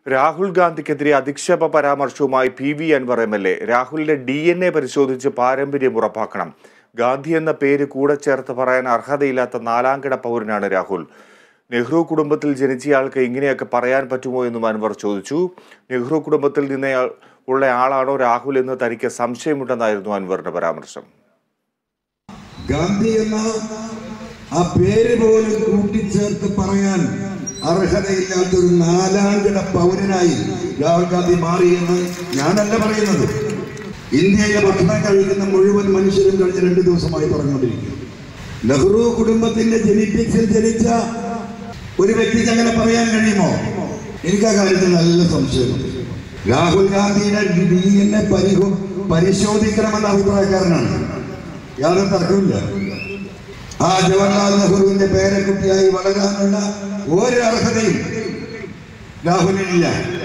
രാഹുൽ ഗാന്ധിക്കെതിരെ അധിക്ഷേപ പരാമർശവുമായി P V Anvar M L A രാഹുലിന്റെ ഡി എൻ എ പരിശോധിച്ച് പാരമ്പര്യം ഉറപ്പാക്കണം ഗാന്ധി എന്ന പേര് കൂടെ ചേർത്ത് പറയാൻ അർഹതയില്ലാത്ത നാലാംകിട പൗരനാണ് രാഹുൽ നെഹ്റു കുടുംബത്തിൽ ജനിച്ചയാൾക്ക് ഇങ്ങനെയൊക്കെ പറയാൻ പറ്റുമോ എന്നും അൻവർ ചോദിച്ചു നെഹ്റു കുടുംബത്തിൽ നിന്ന് ഉള്ള ആളാണോ രാഹുൽ എന്ന് തനിക്ക് സംശയമുണ്ടെന്നായിരുന്നു അൻവറിന്റെ പരാമർശം ഗാന്ധി എന്ന ആ പേര് പോലും കൂട്ടിച്ചേർത്ത് പറയാൻ അർഹതയില്ലാത്തൊരു നാലാംകിട പൗരനായി രാഹുൽ ഗാന്ധി മാറിയെന്ന് ഞാനല്ല പറയുന്നത് ഇന്ത്യയിലെ ഭക്ഷണം കഴിക്കുന്ന മുഴുവൻ മനുഷ്യരും കഴിഞ്ഞ രണ്ട് ദിവസമായി പറഞ്ഞുകൊണ്ടിരിക്കുന്നു നെഹ്റു കുടുംബത്തിന്റെ ജെനറ്റിക്സിൽ ജനിച്ച ഒരു വ്യക്തിക്ക് അങ്ങനെ പറയാൻ കഴിയുമോ എനിക്ക് ആ കാര്യത്തിൽ നല്ല സംശയമുണ്ട് രാഹുൽ ഗാന്ധിയുടെ ഡി എൻ എ പരിഹോ പരിശോധിക്കണമെന്ന അഭിപ്രായക്കാരനാണ് യാതൊരു തർക്കമില്ല ആ ജവഹർലാൽ നെഹ്റുവിന്റെ പേരക്കുട്ടിയായി വളരാനുള്ള ഒരു അർഹതയും രാഹുലിനില്ല